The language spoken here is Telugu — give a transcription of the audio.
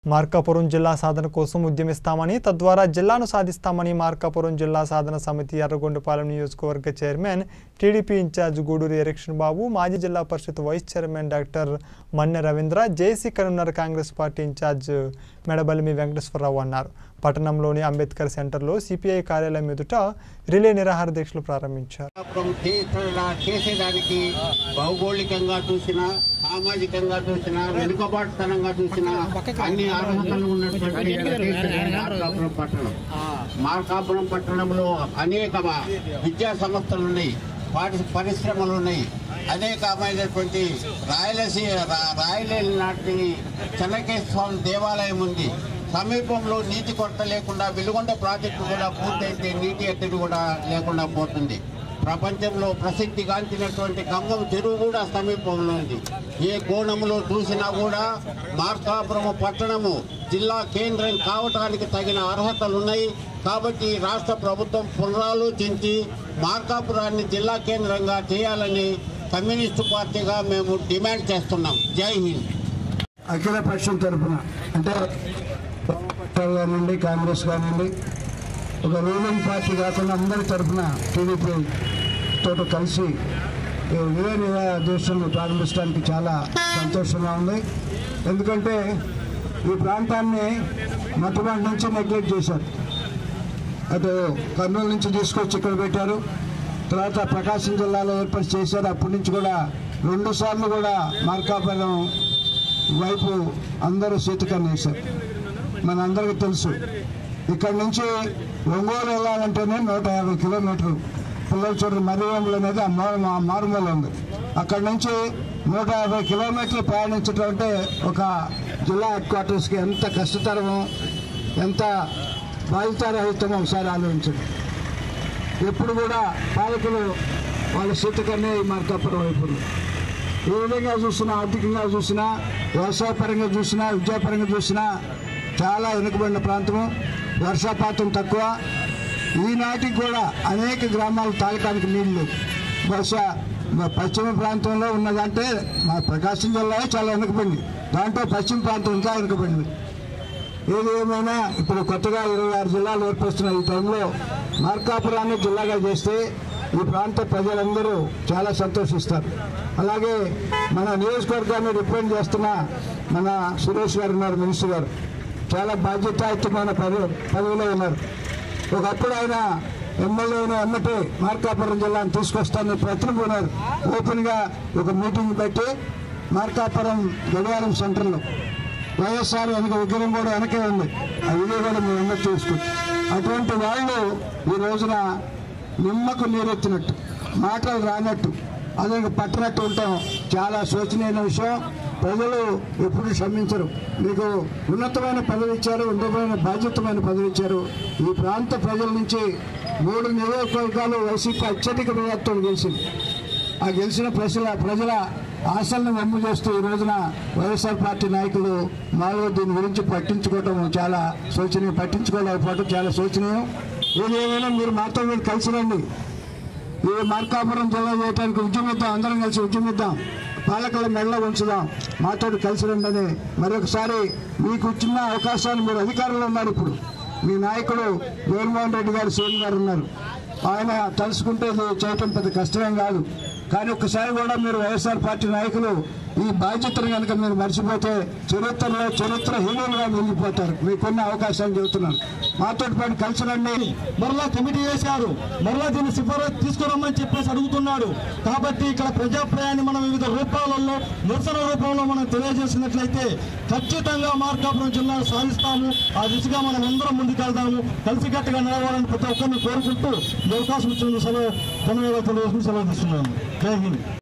మార్కాపురం జిల్లా సాధన కోసం ఉద్యమిస్తామని తద్వారా జిల్లాను సాధిస్తామని మార్కాపురం జిల్లా సాధన సమితి ఎర్రగొండపాలెం నియోజకవర్గ chairman TDP incharge Guduri Erixion Babu మాజీ జిల్లా పరిషత్ vice chairman doctor Manne Ravindra JC convener Congress party incharge Medabalimi Venkateswara Rao అన్నారు పట్టణంలోని అంబేద్కర్ సెంటర్లో సిపిఐ కార్యాలయం ఎదుట రిలే నిరాహార దీక్షలు ప్రారంభించారు వ్యాపారం చేసేలా చేసేదానికి భౌగోళికంగా చూసినా సామాజికంగా చూసినా వెనుకబాటుతనంగా చూసినా అన్ని అర్హతలు ఉన్నటువంటి ప్రదేశమే మార్కాపురం పట్టణం మార్కాపురం పట్టణంలో అనేక విద్యా సంస్థలు ఉన్నాయి పాఠ పరిశ్రమలు ఉన్నాయి అనేకమైనటువంటి రాయలసీమ రా- రాయలేని నాటి చెన్నకేశ్వర స్వామి దేవాలయం ఉంది సమీపంలో నీటి కొరత లేకుండా వెలుగొండ ప్రాజెక్టు కూడా పూర్తయితే నీటి ఎద్దడి కూడా లేకుండా పోతుంది ప్రపంచంలో ప్రసిద్ధిగాంచినటువంటి గంగం చెరువు కూడా సమీపంలో ఉంది ఏ కోణంలో చూసినా కూడా మార్కాపురం పట్టణము జిల్లా కేంద్రం కావటానికి తగిన అర్హతలు ఉన్నాయి కాబట్టి రాష్ట్ర ప్రభుత్వం పునరాలోచించి మార్కాపురాన్ని జిల్లా కేంద్రంగా చేయాలని కమ్యూనిస్టు పార్టీగా మేము డిమాండ్ చేస్తున్నాం జై హింద్ అఖిల పక్షం తరఫున అంటే పట్టాలు కానివ్వండి కాంగ్రెస్ కానివ్వండి ఒక రూలింగ్ పార్టీ కాకుండా అందరి తరఫున టీడీపీ తోటి కలిసి ఈ వివే దేశాన్ని ప్రారంభించడానికి చాలా సంతోషంగా ఉంది ఎందుకంటే ఈ ప్రాంతాన్ని మొట్టమొదటి నుంచి నెగ్లెక్ట్ చేశారు అటు కర్నూలు నుంచి తీసుకొచ్చి ఇక్కడ పెట్టారు తర్వాత ప్రకాశం జిల్లాలో ఏర్పాటు చేశారు అప్పటి నుంచి కూడా రెండు సార్లు కూడా మార్కాపురం వైపు అందరూ సీతకన్ను వేశారు మన అందరికీ తెలుసు ఇక్కడ నుంచి ఒంగోలు వెళ్ళాలంటేనే నూట యాభై కిలోమీటర్లు పిల్లలు చూడండి మర్రివేములు అనేది ఆ మారు మా మారుమూల ఉంది అక్కడ నుంచి నూట యాభై కిలోమీటర్లు ప్రయాణించడం అంటే ఒక జిల్లా హెడ్ క్వార్టర్స్కి ఎంత కష్టతరమో ఎంత బాధితారహితమో ఒకసారి ఆలోచించండి ఎప్పుడు కూడా పాలకులు వాళ్ళ సీతకన్నే ఈ మార్కాపురం వైపు ఉంది. ఏ విధంగా చూసినా ఆర్థికంగా చూసినా వ్యవసాయపరంగా చూసినా విద్యాపరంగా చూసినా చాలా వెనుకబడిన ప్రాంతము వర్షపాతం తక్కువ ఈనాటికి కూడా అనేక గ్రామాలు తాగటానికి నీళ్లు లేవు. బహుశా మా పశ్చిమ ప్రాంతంలో ఉన్నదంటే మా ప్రకాశం జిల్లా చాలా వెనుకబడింది దాంట్లో పశ్చిమ ప్రాంతం ఇంకా వెనుకబడింది ఏది ఏమైనా ఇప్పుడు కొత్తగా ఇరవై ఆరు జిల్లాలు ఏర్పరుస్తున్న ఈ టైంలో మార్కాపురాన్ని జిల్లాగా చేస్తే ఈ ప్రాంత ప్రజలందరూ చాలా సంతోషిస్తారు అలాగే మన నియోజకవర్గాన్ని రిప్రజెంట్ చేస్తున్న మన సురేష్ గారు ఉన్నారు మినిస్టర్ గారు చాలా బాధ్యతాయుతమైన పదవి పదవిలో ఉన్నారు ఒకప్పుడు ఆయన ఎమ్మెల్యే అయిన ఎమ్మటే మార్కాపురం జిల్లాను తీసుకొస్తానని ప్రతినిధున్నారు ఓపెన్గా ఒక మీటింగ్ పెట్టి మార్కాపురం గడియారం సెంటర్లో వైఎస్ఆర్ వెనక విగ్రహం కూడా వెనకే ఉంది ఆ వీడియో కూడా మేము అందరూ చూసుకోవచ్చు అటువంటి వాళ్ళు ఈ రోజున నిమ్మకు నీరెత్తినట్టు మాటలు రానట్టు అదే పట్టనట్టు ఉంటాం చాలా శోచనీయమైన విషయం ప్రజలు ఎప్పుడు క్షమించరు మీకు ఉన్నతమైన పదవి ఇచ్చారు ఉన్నతమైన బాధ్యతమైన పదవి ఇచ్చారు ఈ ప్రాంత ప్రజల నుంచి మూడు నియోజకవర్గాలు వైసీపీ అత్యధిక మెజార్టీతో గెలిచింది ఆ గెలిచిన ప్రజల ప్రజల ఆశలను వమ్ము చేస్తూ ఈ రోజున వైఎస్ఆర్ పార్టీ నాయకులు మాలో దీని గురించి పట్టించుకోవటం చాలా శోచనీయం పట్టించుకోలేకపోవడం చాలా శోచనీయం ఏది ఏమైనా మీరు మాతో మీరు కలిసి రండి ఈ మార్కాపురం జిల్లా చేయడానికి ఉద్యమిద్దాం అందరం కలిసి ఉద్యమిద్దాం పాలకుల మెళ్ళ ఉంచుదాం మాతో కలిసి రండి అని మరొకసారి మీకు ఇచ్చిన అవకాశాన్ని మీరు అధికారంలో ఉన్నారు ఇప్పుడు మీ నాయకుడు జగన్మోహన్ రెడ్డి గారు సీఎం గారు ఉన్నారు ఆయన తలుసుకుంటే ఇది చేయటం పెద్ద కష్టమేం కాదు కానీ ఒక్కసారి కూడా మీరు వైఎస్ఆర్ పార్టీ నాయకులు ఈ బాధ్యతను కనుక మీరు మర్చిపోతే చరిత్రలో చరిత్రహీనులుగా మిగిలిపోతారు మీకున్న అవకాశాలు చెబుతున్నాను మాతో పాటు కలిసి రండి మరలా కమిటీ వేశారు మరలా దీన్ని సిఫారసు తీసుకురమ్మని చెప్పేసి అడుగుతున్నాడు కాబట్టి ఇక్కడ ప్రజాప్రయాన్ని మనం వివిధ రూపాలలో నిరసన రూపంలో మనం తెలియజేసినట్లయితే ఖచ్చితంగా మార్కాపురం జిల్లాను సాధిస్తాము ఆ దిశగా మనం అందరం ముందుకెళ్దాము కలిసికట్టుగా నడవాలని ప్రతి ఒక్కరిని కోరుకుంటూ ఈ అవకాశం ఇచ్చిన సెలవు ధన్యవాదాలు తెలియజేసుకుని సెలవు తీసుకున్నాను జై హింద్